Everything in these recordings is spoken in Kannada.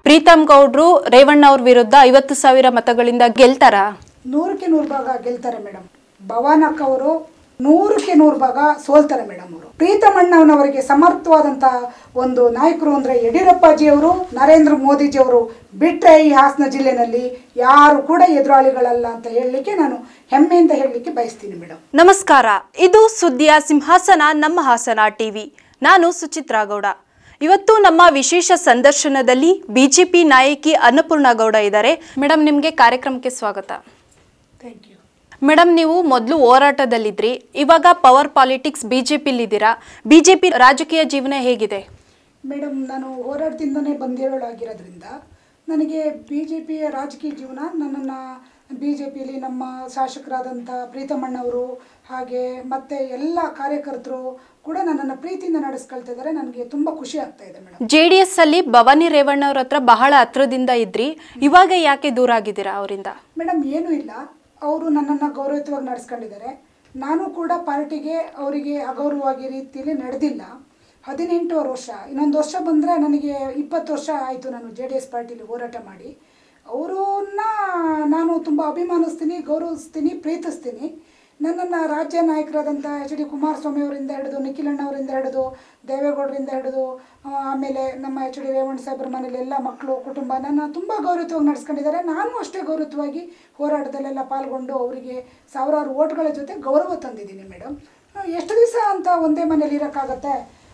ಪ್ರೀತಮ್ ಗೌಡ್ರು ರೇವಣ್ಣ ಅವ್ರ ವಿರುದ್ಧ ಐವತ್ತು ಸಾವಿರ ಮತಗಳಿಂದ ಗೆಲ್ತಾರಾ ನೂರಕ್ಕೆ ನೂರು ಭಾಗ ಗೆಲ್ತಾರೆ ಮೇಡಮ್ ಭವಾನಕ್ ಅವರು ನೂರಕ್ಕೆ ನೂರು ಭಾಗ ಸೋಲ್ತಾರೆ ಮೇಡಮ್ ಅವರು ಪ್ರೀತಮಣ್ಣವನವರಿಗೆ ಸಮರ್ಥವಾದಂಥ ಒಂದು ನಾಯಕರು ಅಂದರೆ ಯಡಿಯೂರಪ್ಪಾಜಿ ಅವರು ನರೇಂದ್ರ ಮೋದಿಜಿ ಅವರು ಬಿಟ್ಟರೆ ಈ ಹಾಸನ ಜಿಲ್ಲೆನಲ್ಲಿ ಯಾರು ಕೂಡ ಎದುರಾಳಿಗಳಲ್ಲ ಅಂತ ಹೇಳಲಿಕ್ಕೆ ನಾನು ಹೆಮ್ಮೆಯಿಂದ ಹೇಳಲಿಕ್ಕೆ ಬಯಸ್ತೀನಿ ಮೇಡಮ್ ನಮಸ್ಕಾರ ಇದು ಸುದ್ದಿಯ ಸಿಂಹಾಸನ ನಮ್ಮ ಹಾಸನ ಟಿವಿ ನಾನು ಸುಚಿತ್ರಾ ಗೌಡ ಇವತ್ತು ನಮ್ಮ ವಿಶೇಷ ಸಂದರ್ಶನದಲ್ಲಿ ಬಿಜೆಪಿ ನಾಯಕಿ ಅನ್ನಪೂರ್ಣ ಗೌಡ ಇದ್ದಾರೆ ಮೇಡಮ್ ನಿಮಗೆ ಕಾರ್ಯಕ್ರಮಕ್ಕೆ ಸ್ವಾಗತ ಥ್ಯಾಂಕ್ ಯು ಮೇಡಮ್ ನೀವು ಮೊದಲು ಹೋರಾಟದಲ್ಲಿದ್ರಿ ಇವಾಗ ಪವರ್ ಪಾಲಿಟಿಕ್ಸ್ ಬಿಜೆಪಿಲಿದ್ದೀರಾ ಬಿಜೆಪಿ ರಾಜಕೀಯ ಜೀವನ ಹೇಗಿದೆ ಮೇಡಮ್ ನಾನು ಹೋರಾಟದಿಂದನೇ ಬಂದಿರೋಳಾಗಿರೋದ್ರಿಂದ ನನಗೆ ಬಿ ಜೆ ಪಿಯ ರಾಜಕೀಯ ಜೀವನ ನನ್ನನ್ನು ಬಿ ಜೆ ಪಿಲಿ ನಮ್ಮ ಶಾಸಕರಾದಂಥ ಪ್ರೀತಮಣ್ಣವರು ಹಾಗೆ ಮತ್ತು ಎಲ್ಲ ಕಾರ್ಯಕರ್ತರು ಕೂಡ ನನ್ನನ್ನು ಪ್ರೀತಿಯಿಂದ ನಡೆಸ್ಕೊಳ್ತಾ ಇದ್ದಾರೆ ನನಗೆ ತುಂಬ ಖುಷಿ ಆಗ್ತಾ ಇದೆ ಮೇಡಮ್ ಜೆ ಡಿ ಎಸ್ ಅಲ್ಲಿ ಭವಾನಿ ರೇವಣ್ಣ ಅವ್ರ ಹತ್ರ ಬಹಳ ಹತ್ರದಿಂದ ಇದ್ರಿ ಇವಾಗ ಯಾಕೆ ದೂರ ಆಗಿದ್ದೀರಾ ಅವರಿಂದ ಮೇಡಮ್ ಏನೂ ಇಲ್ಲ ಅವರು ನನ್ನನ್ನು ಗೌರವಯುತವಾಗಿ ನಡೆಸ್ಕೊಂಡಿದ್ದಾರೆ ನಾನು ಕೂಡ ಪಾರ್ಟಿಗೆ ಅವರಿಗೆ ಅಗೌರವವಾಗಿ ರೀತಿಯಲ್ಲಿ ನಡೆದಿಲ್ಲ ಹದಿನೆಂಟುವರೆ ವರ್ಷ ಇನ್ನೊಂದು ವರ್ಷ ಬಂದರೆ ನನಗೆ ಇಪ್ಪತ್ತು ವರ್ಷ ಆಯಿತು ನಾನು ಜೆ ಡಿ ಎಸ್ ಪಾರ್ಟಿಲಿ ಹೋರಾಟ ಮಾಡಿ ಅವರನ್ನ ನಾನು ತುಂಬ ಅಭಿಮಾನಿಸ್ತೀನಿ ಗೌರವಿಸ್ತೀನಿ ಪ್ರೀತಿಸ್ತೀನಿ ನನ್ನನ್ನು ರಾಜ್ಯ ನಾಯಕರಾದಂಥ ಎಚ್ ಡಿ ಕುಮಾರಸ್ವಾಮಿ ಅವರಿಂದ ಹಿಡಿದು ನಿಖಿಲಣ್ಣ ಅವರಿಂದ ಹಿಡಿದು ದೇವೇಗೌಡರಿಂದ ಹಿಡಿದು ಆ, ಆಮೇಲೆ ನಮ್ಮ ಎಚ್ ಡಿ ರೇವಣ್ಣ ಸಾಹೇಬ್ರ ಮನೇಲಿ ಎಲ್ಲ ಮಕ್ಕಳು ಕುಟುಂಬ ನನ್ನ ತುಂಬ ಗೌರವಯುತವಾಗಿ ನಡೆಸ್ಕೊಂಡಿದ್ದಾರೆ ನಾನು ಅಷ್ಟೇ ಗೌರವಯುತವಾಗಿ ಹೋರಾಟದಲ್ಲೆಲ್ಲ ಪಾಲ್ಗೊಂಡು ಅವರಿಗೆ ಸಾವಿರಾರು ಓಟ್ಗಳ ಜೊತೆ ಗೌರವ ತಂದಿದ್ದೀನಿ ಮೇಡಮ್ ಎಷ್ಟು ದಿವಸ ಅಂತ ಒಂದೇ ಮನೇಲಿ ಇರೋಕ್ಕಾಗತ್ತೆ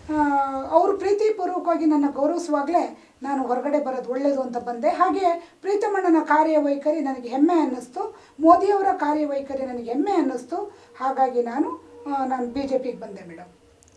ಅವರು ಪ್ರೀತಿಪೂರ್ವಕವಾಗಿ ನನ್ನ ಗೌರವಿಸುವಾಗಲೇ ನಾನು ಹೊರಗಡೆ ಬರೋದು ಒಳ್ಳೆಯದು ಅಂತ ಬಂದೆ ಹಾಗೆ ಪ್ರೀತಮಣ್ಣನ ಕಾರ್ಯವೈಖರಿ ನನಗೆ ಹೆಮ್ಮೆ ಅನ್ನಿಸ್ತು ಮೋದಿಯವರ ಕಾರ್ಯವೈಖರಿ ನನಗೆ ಹೆಮ್ಮೆ ಅನ್ನಿಸ್ತು ಹಾಗಾಗಿ ನಾನು ಆ, ನಾನು ಬಿ ಜೆ ಪಿಗೆ ಬಂದೆ ಮೇಡಮ್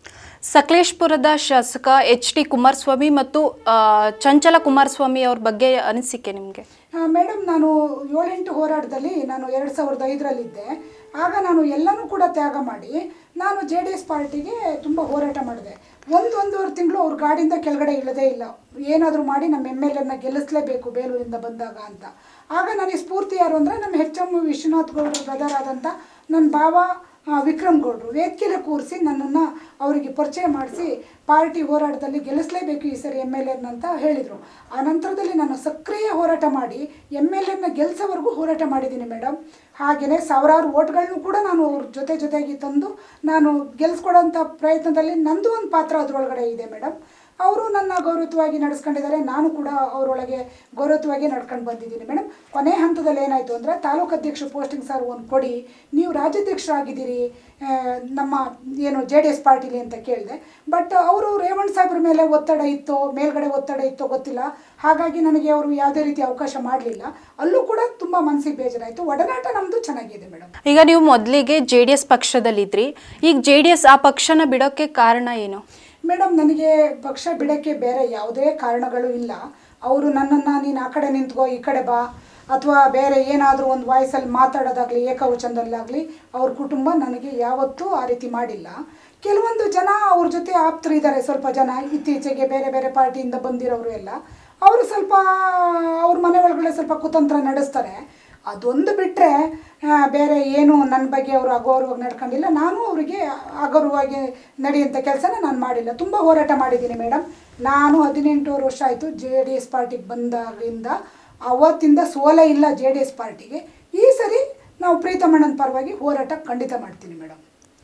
ಸಕಲೇಶ್ಪುರದ ಶಾಸಕ ಎಚ್ ಡಿ ಕುಮಾರಸ್ವಾಮಿ ಮತ್ತು ಆ, ಚಂಚಲ ಕುಮಾರಸ್ವಾಮಿ ಅವ್ರ ಬಗ್ಗೆ ಅನಿಸಿಕೆ ನಿಮಗೆ ಮೇಡಮ್ ನಾನು ಏಳೆಂಟು ಹೋರಾಟದಲ್ಲಿ ನಾನು ಎರಡು ಸಾವಿರದ ಐದರಲ್ಲಿದ್ದೆ ಆಗ ನಾನು ಎಲ್ಲನೂ ಕೂಡ ತ್ಯಾಗ ಮಾಡಿ ನಾನು ಜೆ ಡಿ ಎಸ್ ಪಾರ್ಟಿಗೆ ತುಂಬ ಹೋರಾಟ ಮಾಡಿದೆ ಒಂದು ಒಂದೂವರೆ ತಿಂಗಳು ಅವ್ರ ಗಾಡಿಯಿಂದ ಕೆಳಗಡೆ ಇಳದೇ ಇಲ್ಲ ಏನಾದರೂ ಮಾಡಿ ನಮ್ಮ ಎಮ್ ಎಲ್ ಎನ್ನ ಗೆಲ್ಲಿಸಲೇಬೇಕು ಬೇಲೂರಿಂದ ಬಂದಾಗ ಅಂತ ಆಗ ನನಗೆ ಸ್ಫೂರ್ತಿ ಯಾರು ಅಂದರೆ ನಮ್ಮ ಹೆಚ್ ಎಮ್ ವಿಶ್ವನಾಥ್ ಗೌಡ್ರ ಬ್ರದರ್ ಆದಂಥ ನನ್ನ ಭಾವ ಆ, ವಿಕ್ರಮ್ ಗೌಡ್ರು ವೇದಿಕೆಲೆ ಕೂರಿಸಿ ನನ್ನನ್ನು ಅವರಿಗೆ ಪರಿಚಯ ಮಾಡಿಸಿ ಪಾರ್ಟಿ ಹೋರಾಟದಲ್ಲಿ ಗೆಲ್ಲಿಸಲೇಬೇಕು ಈ ಸರಿ ಎಮ್ ಎಲ್ ಎನ್ ಅಂತ ಹೇಳಿದರು ಆ ನಂತರದಲ್ಲಿ ನಾನು ಸಕ್ರಿಯ ಹೋರಾಟ ಮಾಡಿ ಎಮ್ ಎಲ್ ಎನ್ನ ಗೆಲ್ಸೋವರೆಗೂ ಹೋರಾಟ ಮಾಡಿದ್ದೀನಿ ಮೇಡಮ್ ಹಾಗೆಯೇ ಸಾವಿರಾರು ಓಟ್ಗಳನ್ನು ಕೂಡ ನಾನು ಅವ್ರ ಜೊತೆ ಜೊತೆಗೆ ತಂದು ನಾನು ಗೆಲ್ಸ್ಕೊಡೋಂಥ ಪ್ರಯತ್ನದಲ್ಲಿ ನಂದು ಒಂದು ಪಾತ್ರ ಅದರೊಳಗಡೆ ಇದೆ ಮೇಡಮ್ ಅವರು ನನ್ನ ಗೌರವಯುತವಾಗಿ ನಡೆಸ್ಕೊಂಡಿದ್ದಾರೆ ನಾನು ಕೂಡ ಅವರೊಳಗೆ ಗೌರವಯುತವಾಗಿ ನಡ್ಕೊಂಡು ಬಂದಿದ್ದೀನಿ ಮೇಡಮ್ ಕೊನೆ ಹಂತದಲ್ಲಿ ಏನಾಯಿತು ಅಂದರೆ ತಾಲೂಕು ಅಧ್ಯಕ್ಷ ಪೋಸ್ಟಿಂಗ್ ಸರ್ ಒಂದು ಕೊಡಿ ನೀವು ರಾಜ್ಯಾಧ್ಯಕ್ಷರಾಗಿದ್ದೀರಿ ಆ, ನಮ್ಮ ಏನು ಜೆ ಡಿ ಎಸ್ ಪಾರ್ಟಿಲಿ ಅಂತ ಕೇಳಿದೆ ಬಟ್ ಅವರು ರೇವಣ್ ಸಾಹೇಬ್ರ ಮೇಲೆ ಒತ್ತಡ ಇತ್ತೋ ಮೇಲ್ಗಡೆ ಒತ್ತಡ ಇತ್ತೋ ಗೊತ್ತಿಲ್ಲ ಹಾಗಾಗಿ ನನಗೆ ಅವರು ಯಾವುದೇ ರೀತಿ ಅವಕಾಶ ಮಾಡಲಿಲ್ಲ ಅಲ್ಲೂ ಕೂಡ ತುಂಬ ಮನಸ್ಸಿಗೆ ಬೇಜಾರಾಯಿತು ಒಡನಾಟ ನಮ್ಮದು ಚೆನ್ನಾಗಿದೆ ಮೇಡಮ್ ಈಗ ನೀವು ಮೊದಲಿಗೆ ಜೆ ಡಿ ಎಸ್ ಪಕ್ಷದಲ್ಲಿದ್ರಿ ಈಗ ಜೆ ಡಿ ಎಸ್ ಆ ಪಕ್ಷನ ಬಿಡೋಕ್ಕೆ ಕಾರಣ ಏನು ಮೇಡಮ್ ನನಗೆ ಪಕ್ಷ ಬಿಡೋಕ್ಕೆ ಬೇರೆ ಯಾವುದೇ ಕಾರಣಗಳು ಇಲ್ಲ ಅವರು ನನ್ನನ್ನು ನೀನು ಆ ಕಡೆ ನಿಂತ್ಕೋ ಈ ಕಡೆ ಬಾ ಅಥವಾ ಬೇರೆ ಏನಾದರೂ ಒಂದು ವಾಯ್ಸಲ್ಲಿ ಮಾತಾಡೋದಾಗಲಿ ಏಕವಚನದಲ್ಲಾಗಲಿ ಅವ್ರ ಕುಟುಂಬ ನನಗೆ ಯಾವತ್ತೂ ಆ ರೀತಿ ಮಾಡಿಲ್ಲ ಕೆಲವೊಂದು ಜನ ಅವ್ರ ಜೊತೆ ಆಪ್ತರಿದ್ದಾರೆ ಸ್ವಲ್ಪ ಜನ ಇತ್ತೀಚೆಗೆ ಬೇರೆ ಬೇರೆ ಪಾರ್ಟಿಯಿಂದ ಬಂದಿರೋರು ಎಲ್ಲ ಅವರು ಸ್ವಲ್ಪ ಅವ್ರ ಮನೆ ಒಳಗಡೆ ಸ್ವಲ್ಪ ಕುತಂತ್ರ ನಡೆಸ್ತಾರೆ ಅದೊಂದು ಬಿಟ್ಟರೆ ಬೇರೆ ಏನು ನನ್ನ ಬಗ್ಗೆ ಅವರು ಅಗೌರವಾಗಿ ನಡ್ಕೊಂಡಿಲ್ಲ ನಾನು ಅವರಿಗೆ ಅಗೌರವಾಗಿ ನಡೆಯುವಂಥ ಕೆಲಸನ ನಾನು ಮಾಡಿಲ್ಲ ತುಂಬ ಹೋರಾಟ ಮಾಡಿದ್ದೀನಿ ಮೇಡಮ್ ನಾನು ಹದಿನೆಂಟೂವರೆ ವರ್ಷ ಆಯಿತು ಜೆ ಡಿ ಎಸ್ ಪಾರ್ಟಿಗೆ ಬಂದಾಗಿಂದ ಅವತ್ತಿಂದ ಸೋಲೇ ಇಲ್ಲ ಜೆ ಡಿ ಎಸ್ ಪಾರ್ಟಿಗೆ ಈ ಸರಿ ನಾವು ಪ್ರೀತಮಣ್ಣನ ಪರವಾಗಿ ಹೋರಾಟ ಖಂಡಿತ ಮಾಡ್ತೀನಿ ಮೇಡಮ್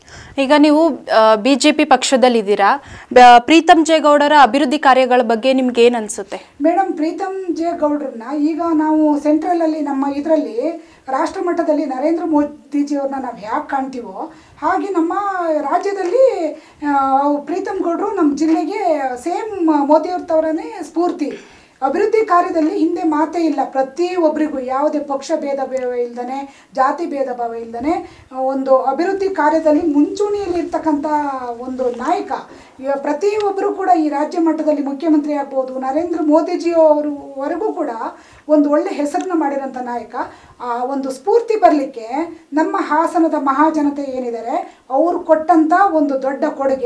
ಈಗ ನೀವು ಬಿ ಜೆ ಪಿ ಪಕ್ಷದಲ್ಲಿದ್ದೀರಾ ಬ- ಪ್ರೀತಮ್ ಜೇಗೌಡರ ಅಭಿವೃದ್ಧಿ ಕಾರ್ಯಗಳ ಬಗ್ಗೆ ನಿಮ್ಗೆ ಏನು ಅನಿಸುತ್ತೆ ಮೇಡಮ್ ಪ್ರೀತಮ್ ಜೆ ಗೌಡ್ರನ್ನ ಈಗ ನಾವು ಸೆಂಟ್ರಲಲ್ಲಿ ನಮ್ಮ ಇದರಲ್ಲಿ ರಾಷ್ಟ್ರ ಮಟ್ಟದಲ್ಲಿ ನರೇಂದ್ರ ಮೋದಿಜಿಯವ್ರನ್ನ ನಾವು ಹ್ಯಾಕೆ ಕಾಣ್ತೀವೋ ಹಾಗೆ ನಮ್ಮ ರಾಜ್ಯದಲ್ಲಿ ಆ, ಅವು ಪ್ರೀತಮ್ ಗೌಡ್ರು ನಮ್ಮ ಜಿಲ್ಲೆಗೆ ಸೇಮ್ ಮೋದಿಯವ್ರ ತವರನೇ ಸ್ಫೂರ್ತಿ ಅಭಿವೃದ್ಧಿ ಕಾರ್ಯದಲ್ಲಿ ಹಿಂದೆ ಮಾತೇ ಇಲ್ಲ ಪ್ರತಿ ಒಬ್ಬರಿಗೂ ಯಾವುದೇ ಪಕ್ಷ ಭೇದ ಭಾವ ಇಲ್ದೇ ಜಾತಿ ಭೇದ ಭಾವ ಇಲ್ದೇ ಒಂದು ಅಭಿವೃದ್ಧಿ ಕಾರ್ಯದಲ್ಲಿ ಮುಂಚೂಣಿಯಲ್ಲಿ ಇರ್ತಕ್ಕಂಥ ಒಂದು ನಾಯಕ ಇವ ಪ್ರತಿಯೊಬ್ಬರು ಕೂಡ ಈ ರಾಜ್ಯ ಮಟ್ಟದಲ್ಲಿ ಮುಖ್ಯಮಂತ್ರಿ ಆಗ್ಬೋದು ನರೇಂದ್ರ ಮೋದಿಜಿ ಅವರವರೆಗೂ ಕೂಡ ಒಂದು ಒಳ್ಳೆ ಹೆಸರನ್ನ ಮಾಡಿರೋಂಥ ನಾಯಕ ಆ ಒಂದು ಸ್ಫೂರ್ತಿ ಬರಲಿಕ್ಕೆ ನಮ್ಮ ಹಾಸನದ ಮಹಾಜನತೆ ಏನಿದ್ದಾರೆ ಅವರು ಕೊಟ್ಟಂಥ ಒಂದು ದೊಡ್ಡ ಕೊಡುಗೆ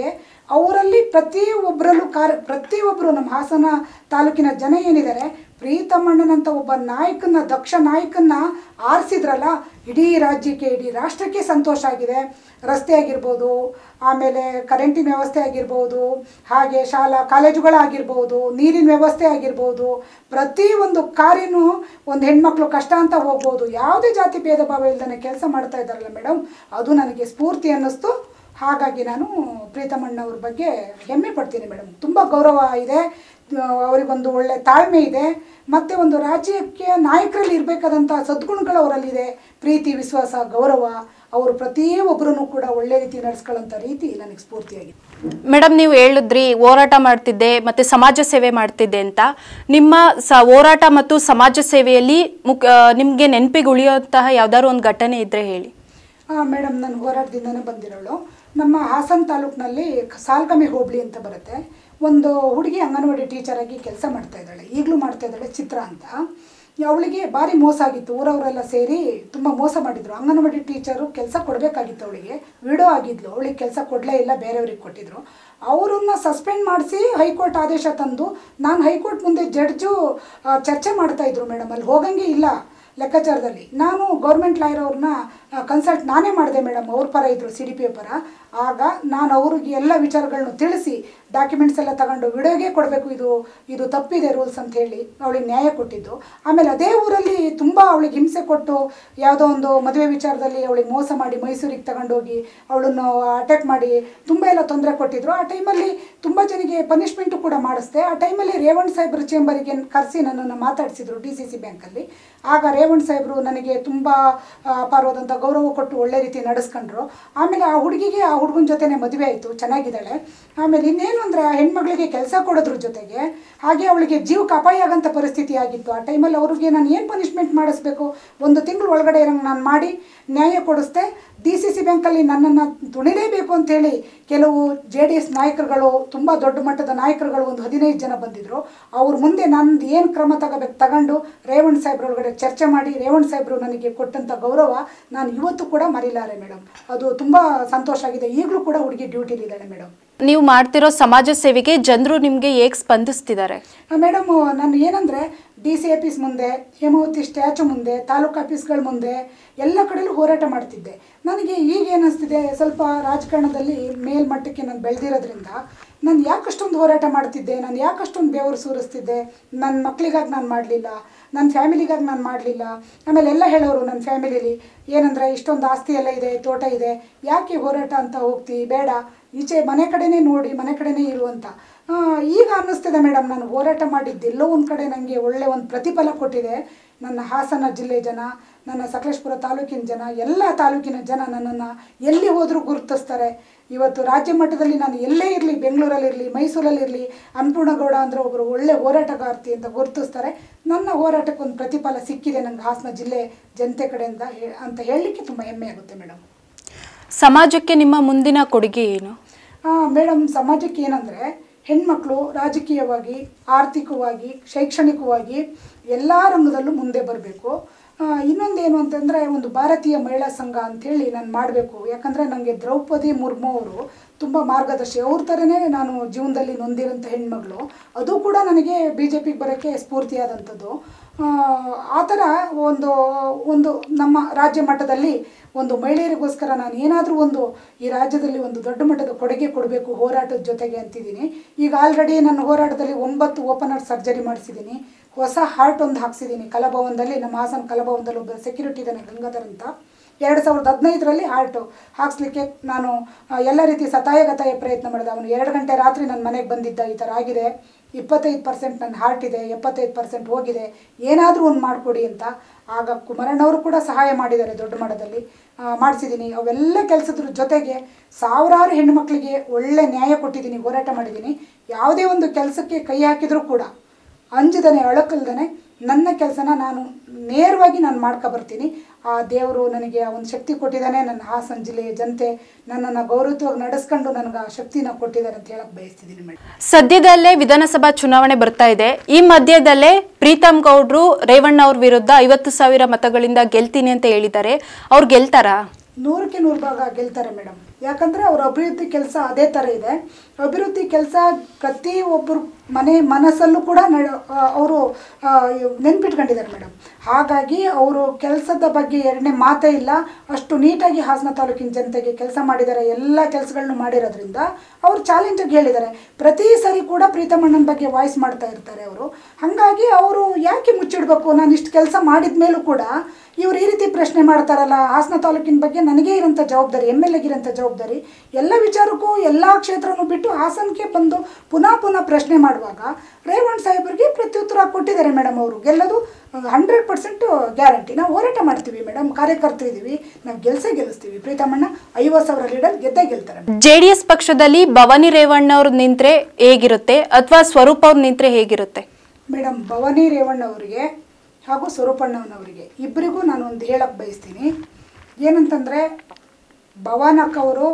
ಅವರಲ್ಲಿ ಪ್ರತಿಯೊಬ್ಬರಲ್ಲೂ ಕಾರ ಪ್ರತಿಯೊಬ್ಬರು ನಮ್ಮ ಹಾಸನ ತಾಲೂಕಿನ ಜನ ಏನಿದ್ದಾರೆ ಪ್ರೀತಮಣ್ಣನಂತ ಒಬ್ಬ ನಾಯಕನ ದಕ್ಷ ನಾಯಕನ್ನ ಆರಿಸಿದ್ರಲ್ಲ ಇಡೀ ರಾಜ್ಯಕ್ಕೆ ಇಡೀ ರಾಷ್ಟ್ರಕ್ಕೆ ಸಂತೋಷ ಆಗಿದೆ ರಸ್ತೆ ಆಗಿರ್ಬೋದು ಆಮೇಲೆ ಕರೆಂಟಿನ ವ್ಯವಸ್ಥೆ ಆಗಿರ್ಬೋದು ಹಾಗೆ ಶಾಲಾ ಕಾಲೇಜುಗಳಾಗಿರ್ಬೋದು ನೀರಿನ ವ್ಯವಸ್ಥೆ ಆಗಿರ್ಬೋದು ಪ್ರತಿ ಒಂದು ಕಾರ್ಯನೂ ಒಂದು ಹೆಣ್ಮಕ್ಳು ಕಷ್ಟ ಅಂತ ಹೋಗ್ಬೋದು ಯಾವುದೇ ಜಾತಿ ಭೇದ ಭಾವ ಇಲ್ದೇ ಕೆಲಸ ಮಾಡ್ತಾ ಇದ್ದಾರಲ್ಲ ಮೇಡಮ್ ಅದು ನನಗೆ ಸ್ಫೂರ್ತಿ ಅನ್ನಿಸ್ತು ಹಾಗಾಗಿ ನಾನು ಪ್ರೀತಮಣ್ಣವ್ರ ಬಗ್ಗೆ ಹೆಮ್ಮೆ ಪಡ್ತೀನಿ ಮೇಡಮ್ ತುಂಬ ಗೌರವ ಇದೆ ಆ, ಅವರಿಗೊಂದು ಒಳ್ಳೆ ತಾಳ್ಮೆ ಇದೆ ಮತ್ತು ಒಂದು ರಾಜ್ಯಕ್ಕೆ ನಾಯಕರಲ್ಲಿ ಇರಬೇಕಾದಂಥ ಸದ್ಗುಣಗಳು ಅವರಲ್ಲಿದೆ ಪ್ರೀತಿ ವಿಶ್ವಾಸ ಗೌರವ ಅವರು ಪ್ರತಿಯೊಬ್ಬರನ್ನು ಕೂಡ ಒಳ್ಳೆ ರೀತಿ ನಡೆಸ್ಕೊಳ್ಳೋಂಥ ರೀತಿ ನನಗೆ ಸ್ಫೂರ್ತಿಯಾಗಿದೆ ಮೇಡಮ್ ನೀವು ಹೇಳಿದ್ರಿ ಹೋರಾಟ ಮಾಡ್ತಿದ್ದೆ ಮತ್ತೆ ಸಮಾಜ ಸೇವೆ ಮಾಡ್ತಿದ್ದೆ ಅಂತ ನಿಮ್ಮ ಸ ಹೋರಾಟ ಮತ್ತು ಸಮಾಜ ಸೇವೆಯಲ್ಲಿ ಮುಕ್ ನಿಮಗೆ ನೆನಪಿಗೆ ಉಳಿಯುವಂತಹ ಯಾವ್ದಾದ್ರು ಒಂದು ಘಟನೆ ಇದ್ರೆ ಹೇಳಿ ಮೇಡಮ್ ನಾನು ಹೋರಾಟದಿಂದನೇ ಬಂದಿರೋಳು ನಮ್ಮ ಹಾಸನ ತಾಲೂಕಿನಲ್ಲಿ ಸಾಲ್ಗಮೆ ಹೋಬಳಿ ಅಂತ ಬರುತ್ತೆ ಒಂದು ಹುಡುಗಿ ಅಂಗನವಾಡಿ ಟೀಚರ್ ಆಗಿ ಕೆಲಸ ಮಾಡ್ತಾ ಇದ್ದಾಳೆ ಈಗಲೂ ಮಾಡ್ತಾ ಇದ್ದಾಳೆ ಚಿತ್ರ ಅಂತ ಅವಳಿಗೆ ಭಾರಿ ಮೋಸ ಆಗಿತ್ತು ಊರವರೆಲ್ಲ ಸೇರಿ ತುಂಬ ಮೋಸ ಮಾಡಿದ್ರು ಅಂಗನವಾಡಿ ಟೀಚರು ಕೆಲಸ ಕೊಡಬೇಕಾಗಿತ್ತು ಅವಳಿಗೆ ವಿಡೋ ಆಗಿದ್ಲು ಅವಳಿಗೆ ಕೆಲಸ ಕೊಡಲೇ ಇಲ್ಲ ಬೇರೆಯವ್ರಿಗೆ ಕೊಟ್ಟಿದ್ರು ಅವರನ್ನ ಸಸ್ಪೆಂಡ್ ಮಾಡಿಸಿ ಹೈಕೋರ್ಟ್ ಆದೇಶ ತಂದು ನಾನು ಹೈಕೋರ್ಟ್ ಮುಂದೆ ಜಡ್ಜು ಆ, ಚರ್ಚೆ ಮಾಡ್ತಾ ಇದ್ರು ಮೇಡಮ್ ಅಲ್ಲಿ ಹೋಗಂಗೆ ಇಲ್ಲ ಲೆಕ್ಕಾಚಾರದಲ್ಲಿ ನಾನು ಗೌರ್ಮೆಂಟ್ ಲಾಯರ್ ಅವ್ರನ್ನ ಕನ್ಸಲ್ಟ್ ನಾನೇ ಮಾಡಿದೆ ಮೇಡಮ್ ಅವ್ರ ಪರ ಇದ್ದರು ಸಿ ಡಿ ಪಿ ಪರ ಆಗ ನಾನು ಅವ್ರಿಗೆ ಎಲ್ಲ ವಿಚಾರಗಳನ್ನು ತಿಳಿಸಿ ಡಾಕ್ಯುಮೆಂಟ್ಸ್ ಎಲ್ಲ ತಗೊಂಡು ವಿಡಿಯೋಗೆ ಕೊಡಬೇಕು ಇದು ಇದು ತಪ್ಪಿದೆ ರೂಲ್ಸ್ ಅಂತ ಹೇಳಿ ಅವಳಿಗೆ ನ್ಯಾಯ ಕೊಟ್ಟಿದ್ದು ಆಮೇಲೆ ಅದೇ ಊರಲ್ಲಿ ತುಂಬ ಅವಳಿಗೆ ಹಿಂಸೆ ಕೊಟ್ಟು ಯಾವುದೋ ಒಂದು ಮದುವೆ ವಿಚಾರದಲ್ಲಿ ಅವಳಿಗೆ ಮೋಸ ಮಾಡಿ ಮೈಸೂರಿಗೆ ತಗೊಂಡೋಗಿ ಅವಳನ್ನು ಅಟ್ಯಾಕ್ ಮಾಡಿ ತುಂಬ ಎಲ್ಲ ತೊಂದರೆ ಕೊಟ್ಟಿದ್ರು ಆ ಟೈಮಲ್ಲಿ ತುಂಬ ಜನಿಗೆ ಪನಿಷ್ಮೆಂಟು ಕೂಡ ಮಾಡಿಸ್ದೆ ಆ ಟೈಮಲ್ಲಿ ರೇವಣ್ ಸಾಹೇಬ್ರ ಚೇಂಬರಿಗೆ ಕರೆಸಿ ನನ್ನನ್ನು ಮಾತಾಡಿಸಿದ್ರು ಡಿ ಸಿ ಸಿ ಬ್ಯಾಂಕಲ್ಲಿ ಆಗ ರೇವಣ್ ಸಾಹೇಬರು ನನಗೆ ತುಂಬ ಆ, ಅಪಾರವಾದಂಥ ಗೌರವ ಕೊಟ್ಟು ಒಳ್ಳೆ ರೀತಿ ನಡೆಸ್ಕೊಂಡ್ರು ಆಮೇಲೆ ಆ ಹುಡುಗಿಗೆ ಆ ಹುಡುಗನ ಜೊತೆನೆ ಮದುವೆ ಆಯಿತು ಚೆನ್ನಾಗಿದ್ದಾಳೆ ಆಮೇಲೆ ಇನ್ನೇನು ಅಂದರೆ ಆ ಹೆಣ್ಮಗಳಿಗೆ ಕೆಲಸ ಕೊಡೋದ್ರ ಜೊತೆಗೆ ಹಾಗೆ ಅವಳಿಗೆ ಜೀವಕ್ಕೆ ಅಪಾಯ ಆಗಂಥ ಪರಿಸ್ಥಿತಿ ಆಗಿತ್ತು ಆ ಟೈಮಲ್ಲಿ ಅವ್ರಿಗೆ ನಾನು ಏನು ಪನಿಷ್ಮೆಂಟ್ ಮಾಡಿಸ್ಬೇಕು ಒಂದು ತಿಂಗಳು ಒಳಗಡೆ ಇರಂಗೆ ನಾನು ಮಾಡಿ ನ್ಯಾಯ ಕೊಡಿಸ್ದೆ ಡಿ ಸಿ ಸಿ ಬ್ಯಾಂಕಲ್ಲಿ ನನ್ನನ್ನು ತುಳಿಲೇಬೇಕು ಅಂತೇಳಿ ಕೆಲವು ಜೆ ಡಿ ಎಸ್ ನಾಯಕರುಗಳು ತುಂಬ ದೊಡ್ಡ ಮಟ್ಟದ ನಾಯಕರುಗಳು ಒಂದು ಹದಿನೈದು ಜನ ಬಂದಿದ್ದರು ಅವ್ರ ಮುಂದೆ ನಂದು ಏನು ಕ್ರಮ ತಗೋಬೇಕು ತಗೊಂಡು ರೇವಣ್ ಸಾಹೇಬ್ರೊಳಗಡೆ ಚರ್ಚೆ ಮಾಡಿ ರೇವಣ್ ಸಾಹೇಬರು ನನಗೆ ಕೊಟ್ಟಂಥ ಗೌರವ ನಾನು ಇವತ್ತು ಕೂಡ ಮರಿಲಾರೆ ಮೇಡಮ್ ಅದು ತುಂಬ ಸಂತೋಷ ಆಗಿದೆ ಈಗಲೂ ಕೂಡ ಹುಡುಗಿ ಡ್ಯೂಟಿಲಿದ್ದಾಳೆ ಮೇಡಮ್ ನೀವು ಮಾಡ್ತಿರೋ ಸಮಾಜ ಸೇವೆಗೆ ಜನರು ನಿಮಗೆ ಹೇಗೆ ಸ್ಪಂದಿಸ್ತಿದ್ದಾರೆ ಮೇಡಮ್ ನಾನು ಏನಂದರೆ ಡಿ ಸಿ ಆಫೀಸ್ ಮುಂದೆ ಹೇಮಾವತಿ ಸ್ಟ್ಯಾಚು ಮುಂದೆ ತಾಲೂಕು ಆಫೀಸ್ಗಳ ಮುಂದೆ ಎಲ್ಲ ಕಡೆಯಲ್ಲೂ ಹೋರಾಟ ಮಾಡ್ತಿದ್ದೆ ನನಗೆ ಈಗ ಏನಿಸ್ತಿದೆ ಸ್ವಲ್ಪ ರಾಜಕಾರಣದಲ್ಲಿ ಮೇಲ್ಮಟ್ಟಕ್ಕೆ ನಾನು ಬೆಳೆದಿರೋದ್ರಿಂದ ನಾನು ಯಾಕಷ್ಟೊಂದು ಹೋರಾಟ ಮಾಡ್ತಿದ್ದೆ ನಾನು ಯಾಕಷ್ಟೊಂದು ಬೆವರು ಸುರಿಸ್ತಿದ್ದೆ ನನ್ನ ಮಕ್ಕಳಿಗಾಗಿ ನಾನು ಮಾಡಲಿಲ್ಲ ನನ್ನ ಫ್ಯಾಮಿಲಿಗಾಗಿ ನಾನು ಮಾಡಲಿಲ್ಲ ಆಮೇಲೆ ಎಲ್ಲ ಹೇಳೋರು ನನ್ನ ಫ್ಯಾಮಿಲಿಲಿ ಏನಂದರೆ ಇಷ್ಟೊಂದು ಆಸ್ತಿ ಎಲ್ಲ ಇದೆ ತೋಟ ಇದೆ ಯಾಕೆ ಹೋರಾಟ ಅಂತ ಹೋಗ್ತಿ ಬೇಡ ಈಚೆ ಮನೆ ಕಡೆನೇ ನೋಡಿ ಮನೆ ಕಡೆನೇ ಇರು ಅಂತ ಆ, ಈಗ ಅನ್ನಿಸ್ತಿದೆ ಮೇಡಮ್ ನಾನು ಹೋರಾಟ ಮಾಡಿದ್ದೆಲ್ಲೋ ಒಂದು ಕಡೆ ನನಗೆ ಒಳ್ಳೆ ಒಂದು ಪ್ರತಿಫಲ ಕೊಟ್ಟಿದೆ ನನ್ನ ಹಾಸನ ಜಿಲ್ಲೆ ಜನ ನನ್ನ ಸಕಲೇಶ್ಪುರ ತಾಲೂಕಿನ ಜನ ಎಲ್ಲ ತಾಲೂಕಿನ ಜನ ನನ್ನನ್ನು ಎಲ್ಲಿ ಹೋದರೂ ಗುರುತಿಸ್ತಾರೆ ಇವತ್ತು ರಾಜ್ಯ ಮಟ್ಟದಲ್ಲಿ ನಾನು ಎಲ್ಲೇ ಇರಲಿ ಬೆಂಗಳೂರಲ್ಲಿರಲಿ ಮೈಸೂರಲ್ಲಿರಲಿ ಅನ್ನಪೂರ್ಣಗೌಡ ಅಂದರೆ ಒಬ್ಬರು ಒಳ್ಳೆ ಹೋರಾಟಗಾರ್ತಿ ಅಂತ ಗುರುತಿಸ್ತಾರೆ ನನ್ನ ಹೋರಾಟಕ್ಕೆ ಒಂದು ಪ್ರತಿಫಲ ಸಿಕ್ಕಿದೆ ನನಗೆ ಹಾಸನ ಜಿಲ್ಲೆ ಜನತೆ ಕಡೆಯಿಂದ ಹೇ- ಅಂತ ಹೇಳಲಿಕ್ಕೆ ತುಂಬ ಹೆಮ್ಮೆ ಆಗುತ್ತೆ ಮೇಡಮ್ ಸಮಾಜಕ್ಕೆ ನಿಮ್ಮ ಮುಂದಿನ ಕೊಡುಗೆ ಏನು ಮೇಡಮ್ ಸಮಾಜಕ್ಕೆ ಏನಂದರೆ ಹೆಣ್ಮಕ್ಳು ರಾಜಕೀಯವಾಗಿ ಆರ್ಥಿಕವಾಗಿ ಶೈಕ್ಷಣಿಕವಾಗಿ ಎಲ್ಲ ರಂಗದಲ್ಲೂ ಮುಂದೆ ಬರಬೇಕು ಇನ್ನೊಂದೇನು ಅಂತಂದರೆ ಒಂದು ಭಾರತೀಯ ಮಹಿಳಾ ಸಂಘ ಅಂಥೇಳಿ ನಾನು ಮಾಡಬೇಕು ಯಾಕಂದರೆ ನನಗೆ ದ್ರೌಪದಿ ಮುರ್ಮು ಅವರು ತುಂಬ ಮಾರ್ಗದರ್ಶಿ ಅವ್ರ ಥರನೇ ನಾನು ಜೀವನದಲ್ಲಿ ನೊಂದಿರೋಂಥ ಹೆಣ್ಮಗಳು ಅದು ಕೂಡ ನನಗೆ ಬಿ ಜೆ ಪಿಗೆ ಬರೋಕ್ಕೆ ಸ್ಫೂರ್ತಿಯಾದಂಥದ್ದು ಆ, ಆ ಥರ ಒಂದು ಒಂದು ನಮ್ಮ ರಾಜ್ಯ ಮಟ್ಟದಲ್ಲಿ ಒಂದು ಮಹಿಳೆಯರಿಗೋಸ್ಕರ ನಾನು ಏನಾದರೂ ಒಂದು ಈ ರಾಜ್ಯದಲ್ಲಿ ಒಂದು ದೊಡ್ಡ ಮಟ್ಟದ ಕೊಡುಗೆ ಕೊಡಬೇಕು ಹೋರಾಟದ ಜೊತೆಗೆ ಅಂತಿದ್ದೀನಿ ಈಗ ಆಲ್ರೆಡಿ ನನ್ನ ಹೋರಾಟದಲ್ಲಿ ಒಂಬತ್ತು ಓಪನ್ ಹಾರ್ಟ್ ಸರ್ಜರಿ ಮಾಡಿಸಿದ್ದೀನಿ ಹೊಸ ಹಾರ್ಟ್ ಒಂದು ಹಾಕ್ಸಿದ್ದೀನಿ ಕಲಾಭವನದಲ್ಲಿ ನಮ್ಮ ಹಾಸನ ಕಲಾಭವನದಲ್ಲಿ ಒಬ್ಬ ಸೆಕ್ಯೂರಿಟಿ ಇದ್ದಾನೆ ಗಂಗಾಧರ್ ಅಂತ ಎರಡು ಸಾವಿರದ ಹದಿನೈದರಲ್ಲಿ ಹಾರ್ಟು ಹಾಕ್ಸ್ಲಿಕ್ಕೆ ನಾನು ಆ, ಎಲ್ಲ ರೀತಿ ಸತಾಯಗತಾಯ ಪ್ರಯತ್ನ ಮಾಡಿದೆ ಅವನು ಎರಡು ಗಂಟೆ ರಾತ್ರಿ ನನ್ನ ಮನೆಗೆ ಬಂದಿದ್ದ ಈ ಥರ ಆಗಿದೆ ಇಪ್ಪತ್ತೈದು ಪರ್ಸೆಂಟ್ ನನ್ನ ಹಾರ್ಟ್ ಇದೆ ಎಪ್ಪತ್ತೈದು ಪರ್ಸೆಂಟ್ ಹೋಗಿದೆ ಏನಾದರೂ ಒಂದು ಮಾಡಿಕೊಡಿ ಅಂತ ಆಗ ಕುಮಾರಣ್ಣವರು ಕೂಡ ಸಹಾಯ ಮಾಡಿದ್ದಾರೆ ದೊಡ್ಡ ಮಟ್ಟದಲ್ಲಿ ಮಾಡಿಸಿದ್ದೀನಿ ಅವೆಲ್ಲ ಕೆಲಸದ್ರ ಜೊತೆಗೆ ಸಾವಿರಾರು ಹೆಣ್ಣುಮಕ್ಕಳಿಗೆ ಒಳ್ಳೆ ನ್ಯಾಯ ಕೊಟ್ಟಿದ್ದೀನಿ ಹೋರಾಟ ಮಾಡಿದ್ದೀನಿ ಯಾವುದೇ ಒಂದು ಕೆಲಸಕ್ಕೆ ಕೈ ಹಾಕಿದರೂ ಕೂಡ ಅಂಜದನೆ ಅಳಕಲ್ದನೆ ನನ್ನ ಕೆಲಸನ ನಾನು ನೇರವಾಗಿ ನಾನು ಮಾಡ್ಕೊ ಬರ್ತೀನಿ ಆ ದೇವರು ನನಗೆ ಆ ಒಂದು ಶಕ್ತಿ ಕೊಟ್ಟಿದ್ದಾನೆ ನನ್ನ ಹಾಸನ ಜಿಲ್ಲೆಯ ಜನತೆ ನನ್ನನ್ನು ಗೌರವವಾಗಿ ನಡೆಸ್ಕೊಂಡು ನನಗೆ ಆ ಶಕ್ತಿನ ಕೊಟ್ಟಿದ್ದಾರೆ ಅಂತ ಹೇಳಕ್ ಬಯಸ್ತಿದ್ದೀನಿ ಮೇಡಮ್ ಸದ್ಯದಲ್ಲೇ ವಿಧಾನಸಭಾ ಚುನಾವಣೆ ಬರ್ತಾ ಇದೆ ಈ ಮಧ್ಯದಲ್ಲೇ ಪ್ರೀತಮ್ ಗೌಡ್ರು ರೇವಣ್ಣ ಅವ್ರ ವಿರುದ್ಧ ಐವತ್ತು ಸಾವಿರ ಮತಗಳಿಂದ ಗೆಲ್ತೀನಿ ಅಂತ ಹೇಳಿದ್ದಾರೆ ಅವ್ರು ಗೆಲ್ತಾರಾ ನೂರಕ್ಕೆ ನೂರು ಭಾಗ ಗೆಲ್ತಾರೆ ಮೇಡಮ್ ಯಾಕಂದರೆ ಅವ್ರ ಅಭಿವೃದ್ಧಿ ಕೆಲಸ ಅದೇ ಥರ ಇದೆ ಅಭಿವೃದ್ಧಿ ಕೆಲಸ ಪ್ರತಿ ಒಬ್ಬರು ಮನೆ ಮನಸ್ಸಲ್ಲೂ ಕೂಡ ಅವರು ನೆನ್ಪಿಟ್ಕೊಂಡಿದ್ದಾರೆ ಮೇಡಮ್ ಹಾಗಾಗಿ ಅವರು ಕೆಲಸದ ಬಗ್ಗೆ ಎರಡನೇ ಮಾತೇ ಇಲ್ಲ ಅಷ್ಟು ನೀಟಾಗಿ ಹಾಸನ ತಾಲೂಕಿನ ಜನತೆಗೆ ಕೆಲಸ ಮಾಡಿದ್ದಾರೆ ಎಲ್ಲ ಕೆಲಸಗಳನ್ನು ಮಾಡಿರೋದ್ರಿಂದ ಅವರು ಚಾಲೆಂಜಾಗಿ ಹೇಳಿದ್ದಾರೆ ಪ್ರತಿ ಸರಿ ಕೂಡ ಪ್ರೀತಮಣ್ಣನ ಬಗ್ಗೆ ವಾಯ್ಸ್ ಮಾಡ್ತಾ ಇರ್ತಾರೆ ಅವರು ಹಾಗಾಗಿ ಅವರು ಯಾಕೆ ಮುಚ್ಚಿಡ್ಬೇಕು ನಾನು ಇಷ್ಟು ಕೆಲಸ ಮಾಡಿದ ಮೇಲೂ ಕೂಡ ಇವ್ರು ಈ ರೀತಿ ಪ್ರಶ್ನೆ ಮಾಡ್ತಾರಲ್ಲ ಹಾಸನ ತಾಲೂಕಿನ ಬಗ್ಗೆ ನನಗೇ ಇರೋಂಥ ಜವಾಬ್ದಾರಿ ಎಮ್ ಎಲ್ ಎಗಿರೋಂಥ ಜವಾಬ್ದಾರಿ ಎಲ್ಲ ವಿಚಾರಕ್ಕೂ ಎಲ್ಲ ಕ್ಷೇತ್ರನೂ ಬಿಟ್ಟು ಹಾಸನಕ್ಕೆ ಬಂದು ಪುನಃ ಪುನಃ ಪ್ರಶ್ನೆ ಮಾಡುವಾಗ ರೇವಣ್ ಸಾಹೇಬರಿಗೆ ಪ್ರತ್ಯುತ್ತರ ಕೊಟ್ಟಿದ್ದಾರೆ ಮೇಡಮ್ ಅವರು ಗೆಲ್ಲೋದು ಹಂಡ್ರೆಡ್ ಪರ್ಸೆಂಟ್ ಗ್ಯಾರಂಟಿ ನಾವು ಹೋರಾಟ ಮಾಡ್ತೀವಿ ಮೇಡಮ್ ಕಾರ್ಯಕರ್ತರು ಇದ್ದೀವಿ ನಾವು ಗೆಲ್ಸೇ ಗೆಲ್ಲಿಸ್ತೀವಿ ಪ್ರೀತಮಣ್ಣ ಐವತ್ತು ಸಾವಿರ ಲೀಡರ್ ಗೆದ್ದೇ ಗೆಲ್ತಾರೆ ಜೆಡಿಎಸ್ ಪಕ್ಷದಲ್ಲಿ ಭವಾನಿ ರೇವಣ್ಣ ಅವ್ರು ನಿಂತ್ರೆ ಹೇಗಿರುತ್ತೆ ಅಥವಾ ಸ್ವರೂಪ್ ಅವ್ರು ನಿಂತ್ರೆ ಹೇಗಿರುತ್ತೆ ಮೇಡಮ್ ಭವಾನಿ ರೇವಣ್ಣ ಅವರಿಗೆ ಹಾಗೂ ಸ್ವರೂಪಣ್ಣನವರಿಗೆ ಇಬ್ಬರಿಗೂ ನಾನು ಒಂದು ಹೇಳಕ್ಕೆ ಬಯಸ್ತೀನಿ ಏನಂತಂದರೆ ಭವಾನಕ್ಕ ಅವರು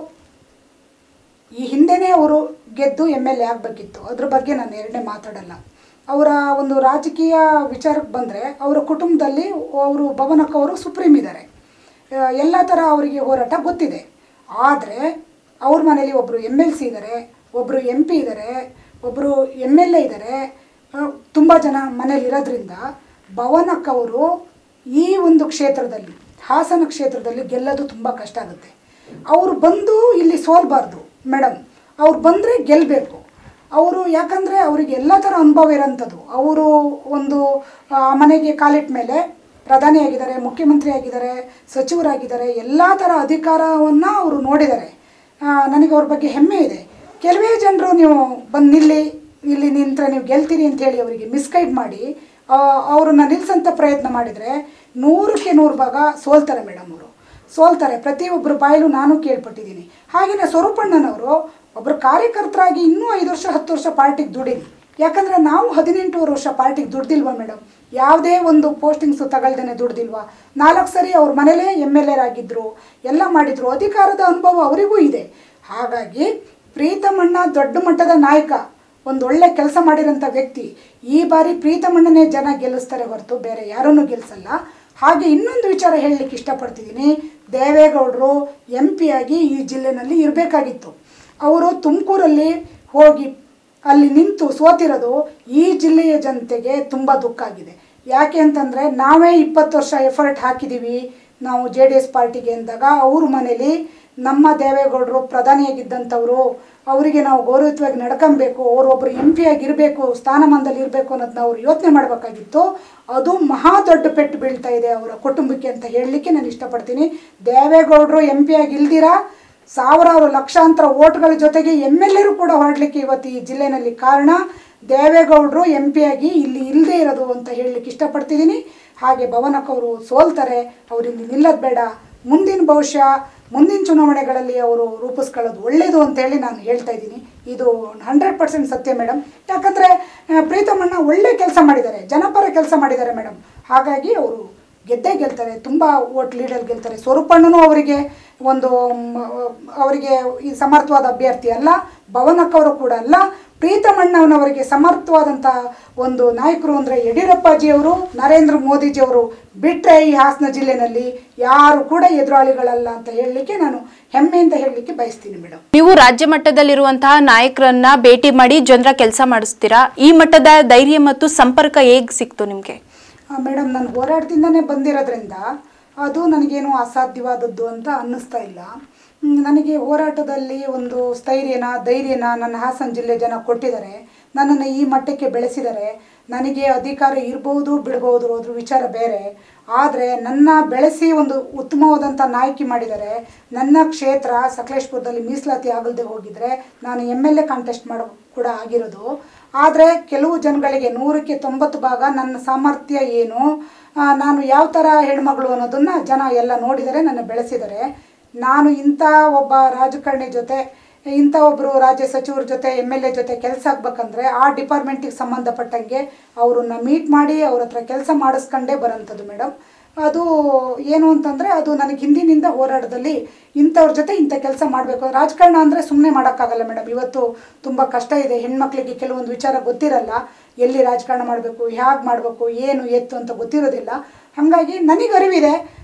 ಈ ಹಿಂದೆನೇ ಅವರು ಗೆದ್ದು ಎಮ್ ಎಲ್ ಎ ಆಗಬೇಕಿತ್ತು ಅದ್ರ ಬಗ್ಗೆ ನಾನು ಎರಡನೇ ಮಾತಾಡಲ್ಲ ಅವರ ಒಂದು ರಾಜಕೀಯ ವಿಚಾರಕ್ಕೆ ಬಂದರೆ ಅವರ ಕುಟುಂಬದಲ್ಲಿ ಅವರು ಭವನಕ್ಕ ಅವರು ಸುಪ್ರೀಂ ಇದ್ದಾರೆ ಎಲ್ಲ ಥರ ಅವರಿಗೆ ಹೋರಾಟ ಗೊತ್ತಿದೆ ಆದರೆ ಅವ್ರ ಮನೇಲಿ ಒಬ್ಬರು ಎಮ್ ಎಲ್ ಸಿ ಇದ್ದಾರೆ ಒಬ್ಬರು ಎಂ ಪಿ ಇದ್ದಾರೆ ಒಬ್ಬರು ಎಮ್ ಎಲ್ ಎ ಇದ್ದಾರೆ ತುಂಬ ಜನ ಮನೇಲಿ ಇರೋದ್ರಿಂದ ಭವನಕ್ಕ ಅವರು ಈ ಒಂದು ಕ್ಷೇತ್ರದಲ್ಲಿ ಹಾಸನ ಕ್ಷೇತ್ರದಲ್ಲಿ ಗೆಲ್ಲೋದು ತುಂಬ ಕಷ್ಟ ಆಗುತ್ತೆ ಅವರು ಬಂದು ಇಲ್ಲಿ ಸೋಲ್ಬಾರ್ದು ಮೇಡಮ್ ಅವ್ರು ಬಂದರೆ ಗೆಲ್ಲಬೇಕು ಅವರು ಯಾಕಂದರೆ ಅವರಿಗೆ ಎಲ್ಲ ಥರ ಅನುಭವ ಇರೋಂಥದ್ದು ಅವರು ಒಂದು ಆ, ಮನೆಗೆ ಕಾಲಿಟ್ಟ ಮೇಲೆ ಪ್ರಧಾನಿಯಾಗಿದ್ದಾರೆ ಮುಖ್ಯಮಂತ್ರಿ ಆಗಿದ್ದಾರೆ ಸಚಿವರಾಗಿದ್ದಾರೆ ಎಲ್ಲ ಥರ ಅಧಿಕಾರವನ್ನು ಅವರು ನೋಡಿದ್ದಾರೆ ಆ, ನನಗೆ ಅವ್ರ ಬಗ್ಗೆ ಹೆಮ್ಮೆ ಇದೆ ಕೆಲವೇ ಜನರು ನೀವು ಬಂದು ನಿಲ್ಲಿ ಇಲ್ಲಿ ನಿಂತರೆ ನೀವು ಗೆಲ್ತೀರಿ ಅಂತ ಹೇಳಿ ಅವರಿಗೆ ಮಿಸ್ಗೈಡ್ ಮಾಡಿ ಆ, ಅವ್ರನ್ನ ನಿಲ್ಸಂತ ಪ್ರಯತ್ನ ಮಾಡಿದರೆ ನೂರಕ್ಕೆ ನೂರು ಭಾಗ ಸೋಲ್ತಾರೆ ಮೇಡಮ್ ಅವರು ಸೋಲ್ತಾರೆ ಪ್ರತಿಯೊಬ್ಬರ ಬಾಯಲ್ಲೂ ನಾನು ಕೇಳ್ಪಟ್ಟಿದ್ದೀನಿ ಹಾಗೆಯೇ ಸ್ವರೂಪಣ್ಣನವರು ಒಬ್ಬರು ಕಾರ್ಯಕರ್ತರಾಗಿ ಇನ್ನೂ ಐದು ವರ್ಷ ಹತ್ತು ವರ್ಷ ಪಾರ್ಟಿಗೆ ದುಡೀನಿ ಯಾಕಂದರೆ ನಾವು ಹದಿನೆಂಟೂವರೆ ವರ್ಷ ಪಾರ್ಟಿಗೆ ದುಡ್ದಿಲ್ವಾ ಮೇಡಮ್ ಯಾವುದೇ ಒಂದು ಪೋಸ್ಟಿಂಗ್ಸು ತಗೊಳ್ದೇನೆ ದುಡ್ದಿಲ್ವಾ ನಾಲ್ಕು ಸರಿ ಅವ್ರ ಮನೇಲೇ ಎಮ್ ಎಲ್ ಎರಾಗಿದ್ದರು ಎಲ್ಲ ಮಾಡಿದರು ಅಧಿಕಾರದ ಅನುಭವ ಅವರಿಗೂ ಇದೆ ಹಾಗಾಗಿ ಪ್ರೀತಮಣ್ಣ ದೊಡ್ಡ ಮಟ್ಟದ ನಾಯಕ ಒಂದು ಒಳ್ಳೆ ಕೆಲಸ ಮಾಡಿರೋಂಥ ವ್ಯಕ್ತಿ ಈ ಬಾರಿ ಪ್ರೀತಮಣ್ಣನೇ ಜನ ಗೆಲ್ಲಿಸ್ತಾರೆ ಹೊರತು ಬೇರೆ ಯಾರನ್ನೂ ಗೆಲ್ಲಿಸಲ್ಲ ಹಾಗೆ ಇನ್ನೊಂದು ವಿಚಾರ ಹೇಳಲಿಕ್ಕೆ ಇಷ್ಟಪಡ್ತಿದ್ದೀನಿ ದೇವೇಗೌಡರು ಎಂ ಪಿ ಆಗಿ ಈ ಜಿಲ್ಲೆನಲ್ಲಿ ಇರಬೇಕಾಗಿತ್ತು ಅವರು ತುಮಕೂರಲ್ಲಿ ಹೋಗಿ ಅಲ್ಲಿ ನಿಂತು ಸೋತಿರೋದು ಈ ಜಿಲ್ಲೆಯ ಜನತೆಗೆ ತುಂಬ ದುಃಖ ಆಗಿದೆ ಯಾಕೆ ಅಂತಂದರೆ ನಾವೇ ಇಪ್ಪತ್ತು ವರ್ಷ ಎಫರ್ಟ್ ಹಾಕಿದ್ದೀವಿ ನಾವು ಜೆ ಡಿ ಎಸ್ ಪಾರ್ಟಿಗೆ ಅಂದಾಗ ಅವ್ರ ಮನೇಲಿ ನಮ್ಮ ದೇವೇಗೌಡರು ಪ್ರಧಾನಿಯಾಗಿದ್ದಂಥವರು ಅವರಿಗೆ ನಾವು ಗೌರವಯುತವಾಗಿ ನಡ್ಕೊಬೇಕು ಅವರೊಬ್ಬರು ಎಂ ಪಿ ಆಗಿರಬೇಕು ಸ್ಥಾನಮಾನದಲ್ಲಿ ಇರಬೇಕು ಅನ್ನೋದನ್ನ ಅವ್ರು ಯೋಚನೆ ಮಾಡಬೇಕಾಗಿತ್ತು ಅದು ಮಹಾ ದೊಡ್ಡ ಪೆಟ್ಟು ಬೀಳ್ತಾ ಇದೆ ಅವರ ಕುಟುಂಬಕ್ಕೆ ಅಂತ ಹೇಳಲಿಕ್ಕೆ ನಾನು ಇಷ್ಟಪಡ್ತೀನಿ ದೇವೇಗೌಡರು ಎಂ ಪಿ ಆಗಿ ಇಲ್ದಿರಾ ಸಾವಿರಾರು ಲಕ್ಷಾಂತರ ಓಟ್ಗಳ ಜೊತೆಗೆ ಎಮ್ ಎಲ್ ಎರು ಕೂಡ ಹೊರಡಲಿಕ್ಕೆ ಇವತ್ತು ಈ ಜಿಲ್ಲೆನಲ್ಲಿ ಕಾರಣ ದೇವೇಗೌಡರು ಎಂ ಪಿ ಆಗಿ ಇಲ್ಲಿ ಇಲ್ಲದೇ ಇರೋದು ಅಂತ ಹೇಳಲಿಕ್ಕೆ ಇಷ್ಟಪಡ್ತಿದ್ದೀನಿ ಹಾಗೆ ಭವನಕ್ ಅವರು ಸೋಲ್ತಾರೆ ಅವ್ರು ಇಲ್ಲಿ ನಿಲ್ಲೋದು ಬೇಡ ಮುಂದಿನ ಭವಿಷ್ಯ ಮುಂದಿನ ಚುನಾವಣೆಗಳಲ್ಲಿ ಅವರು ರೂಪಿಸ್ಕೊಳ್ಳೋದು ಒಳ್ಳೆಯದು ಅಂತೇಳಿ ನಾನು ಹೇಳ್ತಾ ಇದ್ದೀನಿ ಇದು ಹಂಡ್ರೆಡ್ ಪರ್ಸೆಂಟ್ ಸತ್ಯ ಮೇಡಮ್ ಯಾಕಂದರೆ ಪ್ರೀತಮಣ್ಣ ಒಳ್ಳೆ ಕೆಲಸ ಮಾಡಿದ್ದಾರೆ ಜನಪರ ಕೆಲಸ ಮಾಡಿದ್ದಾರೆ ಮೇಡಮ್ ಹಾಗಾಗಿ ಅವರು ಗೆದ್ದೇ ಗೆಲ್ತಾರೆ ತುಂಬ ಓಟ್ ಲೀಡರ್ ಗೆಲ್ತಾರೆ ಸ್ವರೂಪಣ್ಣನೂ ಅವರಿಗೆ ಒಂದು ಮ್, ಅವರಿಗೆ ಈ ಸಮರ್ಥವಾದ ಅಭ್ಯರ್ಥಿ ಅಲ್ಲ ಭವನಕ್ಕವರು ಕೂಡ ಅಲ್ಲ ಪ್ರೀತಮಣ್ಣನವರಿಗೆ ಸಮರ್ಥವಾದಂಥ ಒಂದು ನಾಯಕರು ಅಂದರೆ ಯಡಿಯೂರಪ್ಪಾಜಿಯವರು ನರೇಂದ್ರ ಮೋದಿಜಿಯವರು ಬಿಟ್ಟರೆ ಈ ಹಾಸನ ಜಿಲ್ಲೆನಲ್ಲಿ ಯಾರು ಕೂಡ ಎದುರಾಳಿಗಳಲ್ಲ ಅಂತ ಹೇಳಲಿಕ್ಕೆ ನಾನು ಹೆಮ್ಮೆಯಿಂದ ಹೇಳಲಿಕ್ಕೆ ಬಯಸ್ತೀನಿ ಮೇಡಮ್ ನೀವು ರಾಜ್ಯ ಮಟ್ಟದಲ್ಲಿರುವಂತಹ ನಾಯಕರನ್ನ ಭೇಟಿ ಮಾಡಿ ಜನರ ಕೆಲಸ ಮಾಡಿಸ್ತೀರಾ ಈ ಮಟ್ಟದ ಧೈರ್ಯ ಮತ್ತು ಸಂಪರ್ಕ ಹೇಗ್ ಸಿಕ್ತು ನಿಮ್ಗೆ ಮೇಡಮ್ ನಾನು ಹೋರಾಟದಿಂದನೇ ಬಂದಿರೋದ್ರಿಂದ ಅದು ನನಗೇನು ಅಸಾಧ್ಯವಾದದ್ದು ಅಂತ ಅನ್ನಿಸ್ತಾ ಇಲ್ಲ ಮ್, ನನಗೆ ಹೋರಾಟದಲ್ಲಿ ಒಂದು ಸ್ಥೈರ್ಯನ ಧೈರ್ಯನ ನನ್ನ ಹಾಸನ ಜಿಲ್ಲೆ ಜನ ಕೊಟ್ಟಿದ್ದಾರೆ ನನ್ನನ್ನು ಈ ಮಟ್ಟಕ್ಕೆ ಬೆಳೆಸಿದ್ದಾರೆ ನನಗೆ ಅಧಿಕಾರ ಇರ್ಬೋದು ಬಿಡ್ಬೋದು ಅದ್ರ ವಿಚಾರ ಬೇರೆ ಆದರೆ ನನ್ನ ಬೆಳೆಸಿ ಒಂದು ಉತ್ತಮವಾದಂಥ ನಾಯಕಿ ಮಾಡಿದ್ದಾರೆ ನನ್ನ ಕ್ಷೇತ್ರ ಸಕಲೇಶ್ಪುರದಲ್ಲಿ ಮೀಸಲಾತಿ ಆಗಲ್ದೆ ಹೋಗಿದ್ರೆ ನಾನು ಎಮ್ ಎಲ್ ಎ ಕಾಂಟೆಸ್ಟ್ ಮಾಡೋ ಕೂಡ ಆಗಿರೋದು ಆದರೆ ಕೆಲವು ಜನಗಳಿಗೆ ನೂರಕ್ಕೆ ತೊಂಬತ್ತು ಭಾಗ ನನ್ನ ಸಾಮರ್ಥ್ಯ ಏನು ಆ, ನಾನು ಯಾವ ಥರ ಹೆಣ್ಮಗಳು ಅನ್ನೋದನ್ನು ಜನ ಎಲ್ಲ ನೋಡಿದರೆ ನನ್ನ ಬೆಳೆಸಿದ್ದಾರೆ ನಾನು ಇಂಥ ಒಬ್ಬ ರಾಜಕಾರಣಿ ಜೊತೆ ಇಂಥ ಒಬ್ಬರು ರಾಜ್ಯ ಸಚಿವರ ಜೊತೆ ಎಮ್ ಎಲ್ ಎ ಜೊತೆ ಕೆಲಸ ಆಗ್ಬೇಕಂದ್ರೆ ಆ ಡಿಪಾರ್ಟ್ಮೆಂಟಿಗೆ ಸಂಬಂಧಪಟ್ಟಂಗೆ ಅವ್ರನ್ನ ಮೀಟ್ ಮಾಡಿ ಅವ್ರ ಹತ್ರ ಕೆಲಸ ಮಾಡಿಸ್ಕೊಂಡೇ ಬರೋಂಥದ್ದು ಮೇಡಮ್ ಅದು ಏನು ಅಂತಂದರೆ ಅದು ನನಗೆ ಹಿಂದಿನಿಂದ ಹೋರಾಟದಲ್ಲಿ ಇಂಥವ್ರ ಜೊತೆ ಇಂಥ ಕೆಲಸ ಮಾಡಬೇಕು ರಾಜಕಾರಣ ಅಂದರೆ ಸುಮ್ಮನೆ ಮಾಡೋಕ್ಕಾಗಲ್ಲ ಮೇಡಮ್ ಇವತ್ತು ತುಂಬ ಕಷ್ಟ ಇದೆ ಹೆಣ್ಮಕ್ಳಿಗೆ ಕೆಲವೊಂದು ವಿಚಾರ ಗೊತ್ತಿರಲ್ಲ ಎಲ್ಲಿ ರಾಜಕಾರಣ ಮಾಡಬೇಕು ಹೇಗೆ ಮಾಡಬೇಕು ಏನು ಎತ್ತು ಅಂತ ಗೊತ್ತಿರೋದಿಲ್ಲ ಹಾಗಾಗಿ ನನಗೆ ಅರಿವಿದೆ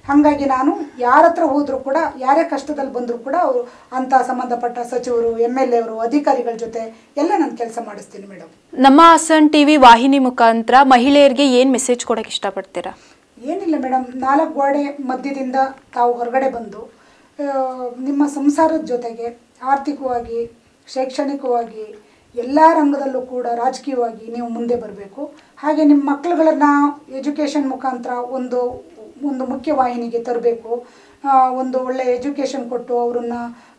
ಹಾಗಾಗಿ ನಾನು ಯಾರ ಹತ್ರ ಹೋದರೂ ಕೂಡ ಯಾರೇ ಕಷ್ಟದಲ್ಲಿ ಬಂದರೂ ಕೂಡ ಅವರು ಅಂತ ಸಂಬಂಧಪಟ್ಟ ಸಚಿವರು ಎಮ್ ಎಲ್ ಎವರು ಅಧಿಕಾರಿಗಳ ಜೊತೆ ಎಲ್ಲ ನಾನು ಕೆಲಸ ಮಾಡಿಸ್ತೀನಿ ಮೇಡಮ್ ನಮ್ಮ ಹಾಸನ್ ಟಿವಿ ವಾಹಿನಿ ಮುಖಾಂತರ ಮಹಿಳೆಯರಿಗೆ ಏನು ಮೆಸೇಜ್ ಕೊಡಕ್ಕೆ ಇಷ್ಟಪಡ್ತೀರಾ ಏನಿಲ್ಲ ಮೇಡಮ್ ನಾಲ್ಕು ಗೋಡೆ ಮಧ್ಯದಿಂದ ತಾವು ಹೊರಗಡೆ ಬಂದು ಆ, ನಿಮ್ಮ ಸಂಸಾರದ ಜೊತೆಗೆ ಆರ್ಥಿಕವಾಗಿ ಶೈಕ್ಷಣಿಕವಾಗಿ ಎಲ್ಲ ರಂಗದಲ್ಲೂ ಕೂಡ ರಾಜಕೀಯವಾಗಿ ನೀವು ಮುಂದೆ ಬರಬೇಕು ಹಾಗೆ ನಿಮ್ಮ ಮಕ್ಕಳುಗಳನ್ನ ಎಜುಕೇಷನ್ ಮುಖಾಂತರ ಒಂದು ಒಂದು ಮುಖ್ಯವಾಹಿನಿಗೆ ತರಬೇಕು ಒಂದು ಒಳ್ಳೆ ಎಜುಕೇಷನ್ ಕೊಟ್ಟು ಅವ್ರನ್ನ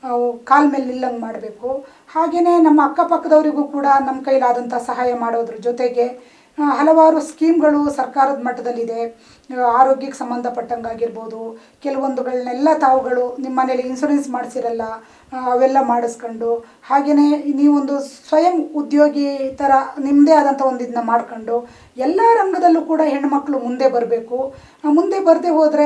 ಕಾಲ ಮೇಲೆ ನಿಲ್ಲಂಗೆ ಮಾಡಬೇಕು ಹಾಗೆಯೇ ನಮ್ಮ ಅಕ್ಕಪಕ್ಕದವರಿಗೂ ಕೂಡ ನಮ್ಮ ಕೈಲಾದಂಥ ಸಹಾಯ ಮಾಡೋದ್ರ ಜೊತೆಗೆ ಆ, ಹಲವಾರು ಸ್ಕೀಮ್ಗಳು ಸರ್ಕಾರದ ಮಟ್ಟದಲ್ಲಿದೆ ಆ, ಆರೋಗ್ಯಕ್ಕೆ ಸಂಬಂಧಪಟ್ಟಂಗಾಗಿರ್ಬೋದು ಕೆಲವೊಂದುಗಳನ್ನೆಲ್ಲ ತಾವುಗಳು ನಿಮ್ಮ ಮನೇಲಿ ಇನ್ಶೂರೆನ್ಸ್ ಮಾಡಿಸಿರಲ್ಲ ಆ, ಅವೆಲ್ಲ ಮಾಡಿಸ್ಕೊಂಡು ಹಾಗೆಯೇ ನೀವೊಂದು ಸ್ವಯಂ ಉದ್ಯೋಗಿ ಥರ ನಿಮ್ಮದೇ ಆದಂಥ ಒಂದು ಇದನ್ನ ಮಾಡ್ಕೊಂಡು ಎಲ್ಲ ರಂಗದಲ್ಲೂ ಕೂಡ ಹೆಣ್ಮಕ್ಳು ಮುಂದೆ ಬರಬೇಕು ಮುಂದೆ ಬರದೆ ಹೋದರೆ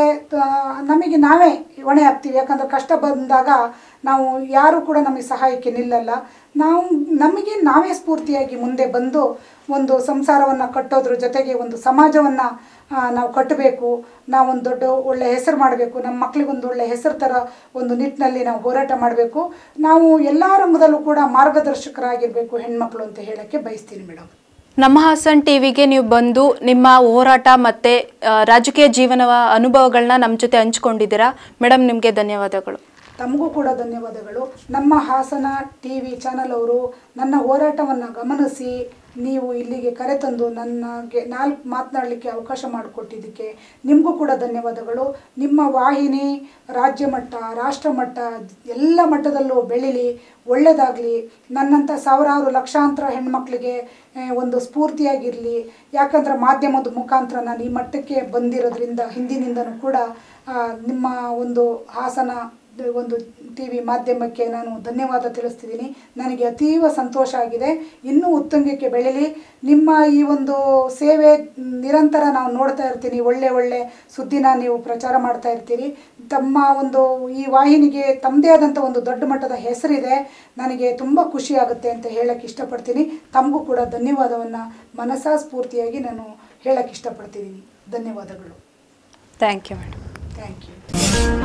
ನಮಗೆ ನಾವೇ ಹೊಣೆ ಆಗ್ತೀವಿ ಯಾಕಂದರೆ ಕಷ್ಟ ಬಂದಾಗ ನಾವು ಯಾರು ಕೂಡ ನಮಗೆ ಸಹಾಯಕ್ಕೆ ನಿಲ್ಲಲ್ಲ ನಾವು ನಮಗೆ ನಾವೇ ಸ್ಫೂರ್ತಿಯಾಗಿ ಮುಂದೆ ಬಂದು ಒಂದು ಸಂಸಾರವನ್ನು ಕಟ್ಟೋದ್ರ ಜೊತೆಗೆ ಒಂದು ಸಮಾಜವನ್ನು ನಾವು ಕಟ್ಟಬೇಕು ನಾವೊಂದು ದೊಡ್ಡ ಒಳ್ಳೆ ಹೆಸರು ಮಾಡಬೇಕು ನಮ್ಮ ಮಕ್ಕಳಿಗೊಂದು ಒಳ್ಳೆ ಹೆಸರು ಥರ ಒಂದು ನಿಟ್ಟಿನಲ್ಲಿ ನಾವು ಹೋರಾಟ ಮಾಡಬೇಕು ನಾವು ಎಲ್ಲ ರಂಗದಲ್ಲೂ ಕೂಡ ಮಾರ್ಗದರ್ಶಕರಾಗಿರಬೇಕು ಹೆಣ್ಮಕ್ಳು ಅಂತ ಹೇಳಕ್ಕೆ ಬಯಸ್ತೀನಿ ಮೇಡಮ್ ನಮ್ಮ ಹಾಸನ್ ಟಿವಿಗೆ ನೀವು ಬಂದು ನಿಮ್ಮ ಹೋರಾಟ ಮತ್ತು ರಾಜಕೀಯ ಜೀವನದ ಅನುಭವಗಳನ್ನ ನಮ್ಮ ಜೊತೆ ಹಂಚ್ಕೊಂಡಿದ್ದೀರಾ ಮೇಡಮ್ ನಿಮಗೆ ಧನ್ಯವಾದಗಳು ತಮಗೂ ಕೂಡ ಧನ್ಯವಾದಗಳು ನಮ್ಮ ಹಾಸನ ಟಿ ವಿ ಚಾನಲ್ ಅವರು ನನ್ನ ಹೋರಾಟವನ್ನು ಗಮನಿಸಿ ನೀವು ಇಲ್ಲಿಗೆ ಕರೆತಂದು ನನಗೆ ನಾಲ್ಕು ಮಾತನಾಡಲಿಕ್ಕೆ ಅವಕಾಶ ಮಾಡಿಕೊಟ್ಟಿದ್ದಕ್ಕೆ ನಿಮಗೂ ಕೂಡ ಧನ್ಯವಾದಗಳು ನಿಮ್ಮ ವಾಹಿನಿ ರಾಜ್ಯ ಮಟ್ಟ ರಾಷ್ಟ್ರ ಮಟ್ಟ ಎಲ್ಲ ಮಟ್ಟದಲ್ಲೂ ಬೆಳೀಲಿ ಒಳ್ಳೆಯದಾಗಲಿ ನನ್ನಂಥ ಸಾವಿರಾರು ಲಕ್ಷಾಂತರ ಹೆಣ್ಮಕ್ಳಿಗೆ ಆ, ಒಂದು ಸ್ಫೂರ್ತಿಯಾಗಿರಲಿ ಯಾಕಂದ್ರೆ ಮಾಧ್ಯಮದ ಮುಖಾಂತರ ನಾನು ಈ ಮಟ್ಟಕ್ಕೆ ಬಂದಿರೋದ್ರಿಂದ ಹಿಂದಿನಿಂದನೂ ಕೂಡ ಆ, ನಿಮ್ಮ ಒಂದು ಹಾಸನ ಒಂದು ಟಿ ವಿ ಮಾಧ್ಯಮಕ್ಕೆ ನಾನು ಧನ್ಯವಾದ ತಿಳಿಸ್ತಿದ್ದೀನಿ ನನಗೆ ಅತೀವ ಸಂತೋಷ ಆಗಿದೆ ಇನ್ನೂ ಉತ್ತುಂಗಕ್ಕೆ ಬೆಳೀಲಿ ನಿಮ್ಮ ಈ ಒಂದು ಸೇವೆ ನಿರಂತರ ನಾವು ನೋಡ್ತಾ ಇರ್ತೀನಿ ಒಳ್ಳೆ ಒಳ್ಳೆ ಸುದ್ದಿನ ನೀವು ಪ್ರಚಾರ ಮಾಡ್ತಾ ಇರ್ತೀರಿ ತಮ್ಮ ಒಂದು ಈ ವಾಹಿನಿಗೆ ತಮ್ಮದೇ ಆದಂಥ ಒಂದು ದೊಡ್ಡ ಮಟ್ಟದ ಹೆಸರಿದೆ ನನಗೆ ತುಂಬ ಖುಷಿ ಆಗುತ್ತೆ ಅಂತ ಹೇಳಕ್ಕೆ ಇಷ್ಟಪಡ್ತೀನಿ ತಮಗೂ ಕೂಡ ಧನ್ಯವಾದವನ್ನು ಮನಸಾ ಸ್ಫೂರ್ತಿಯಾಗಿ ನಾನು ಹೇಳಕ್ಕೆ ಇಷ್ಟಪಡ್ತಿದ್ದೀನಿ ಧನ್ಯವಾದಗಳು thank you madam thank you